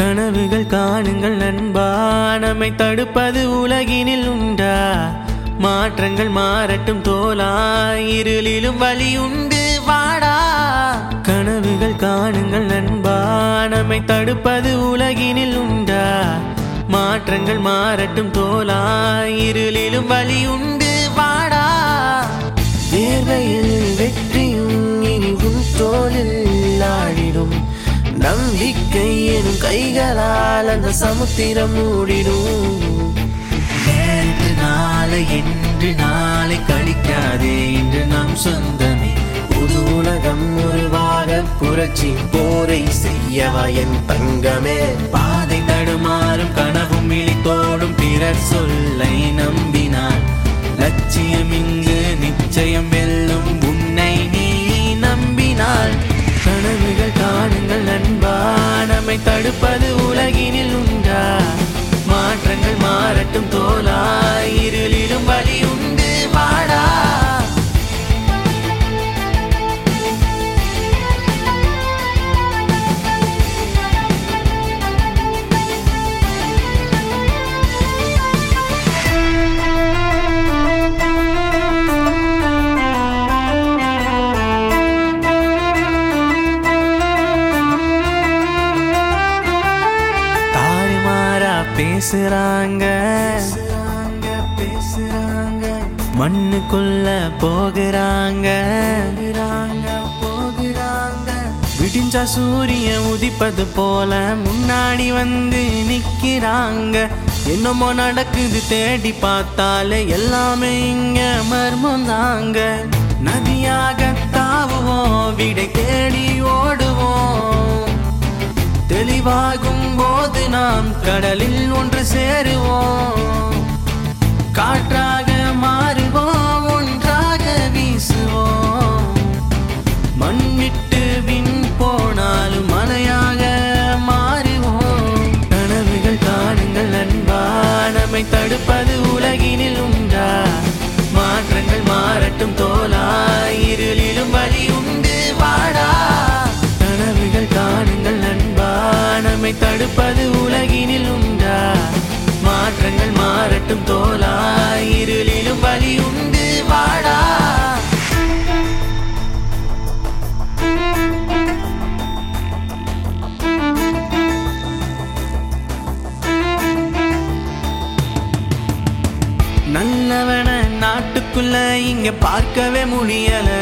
கனவுகள் காணுங்கள் நண்பா நம்மை தடுப்பது உலகினில் உண்டா மாற்றங்கள் மாறட்டும் தோலா இருளிலும் வழி உண்டு வாடா கனவுகள் காணுங்கள் நண்பா நம்மை தடுப்பது உலகினில் உண்டா மாற்றங்கள் மாறட்டும் தோலா இருளிலும் வழி உண்டு வாடா வேர்வையில் வெற்றியும் இனிவும் தோளில் ஆடிடும் நம்பிக்கை எனும் கைகளால் அந்த சமுத்திரம் மூடிடும் நேற்று நாளை இன்று நாளை கழிக்காதே இன்று நம் சொந்தமே புது உலகம் உருவாக புரட்சி போரை செய்யவா என் தங்கமே பாதை தடுமாறும் கனவும் இழித்தோடும் பிறர் சொல்லை நம்பினார் லட்சியம் இங்கு நிச்சயம் வெல்லும் உன்னை நீ நம்பினாள் கனவுகள் காணுங்கள் நண்பா நம்மை தடுப்பது உலகினில் உண்டா மாற்றங்கள் மாறட்டும் தோலா இருளிலும் வழி உண்டு வாடா தாறுமாறா பேசுறாங்க பேசுறாங்க மண்ணுக்குள்ள போகிறாங்க போகிறாங்க விடிஞ்சா சூரியன் உதிப்பது போல முன்னாடி வந்து நிக்கிறாங்க என்னமோ நடக்குது தேடி பார்த்தாலே எல்லாமே இங்க மர்மம் தாங்க நதியாக தாவுவோம் விடை தேடி ஓடுவோம் தெளிவாகும் போது நாம் கடலில் ஒன்று சேருவோம் காற்றாக மாறுவோம் ஒன்றாக வீசுவோம் மண் விட்டு விண் போனாலும் மலையாக மாறுவோம் கனவுகள் காணுங்கள் நண்பா நம்மை தடுப்பது உலகினில் உண்டா மாற்றங்கள் மாறட்டும் தோலா இருளிலும் வழி உண்டு வாடா கனவுகள் காணுங்கள் நண்பா நம்மை தடுப்பது உலகினில் உண்டா மாற்றங்கள் மாறட்டும் தோலா இருளிலும் வழி உண்டு வாடா நல்லவன நாட்டுக்குள்ள இங்க பார்க்கவே முடியல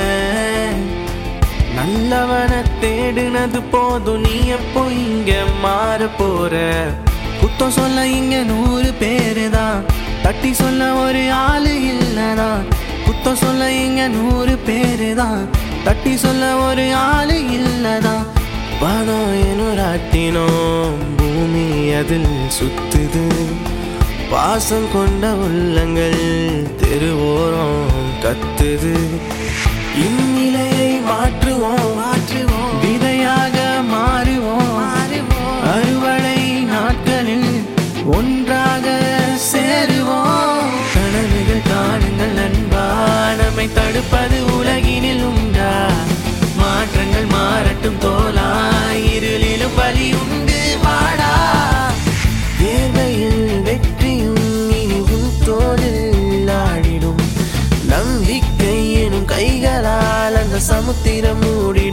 நல்லவன தேடுனது போதும் நீ எப்போ இங்க மாற போற குத்தம் சொல்ல இங்க நூறு பேரு தான் தட்டி சொல்ல ஒரு ஆளு இல்லதான் குத்தம் சொல்ல இங்க நூறு பேரு தான் தட்டி சொல்ல ஒரு ஆளு இல்லதான் பணம் எனுராட்டினோம் பூமி அதில் சுத்துது பாசம் கொண்ட உள்ளங்கள் தெருவோரம் கத்துது இந்நிலையை மாற்றுவோம் மாற்றுவோம் விதையாக மாறுவோம் அறுவடை நாட்களில் ஒன்றாக சேருவோம் கனவுகள் காணுங்கள் நண்பா நம்மை தடுப்பது உலகினில் உண்டா மாற்றங்கள் மாறட்டும் தோலா இருளிலும் வழி உண்டு வாடா வேர்வையில் வெற்றியும் இனிவும் தோளில் ஆடிடும் நம்பிக்கை எனும் கைகளால் அந்த சமுத்திரம் மூடி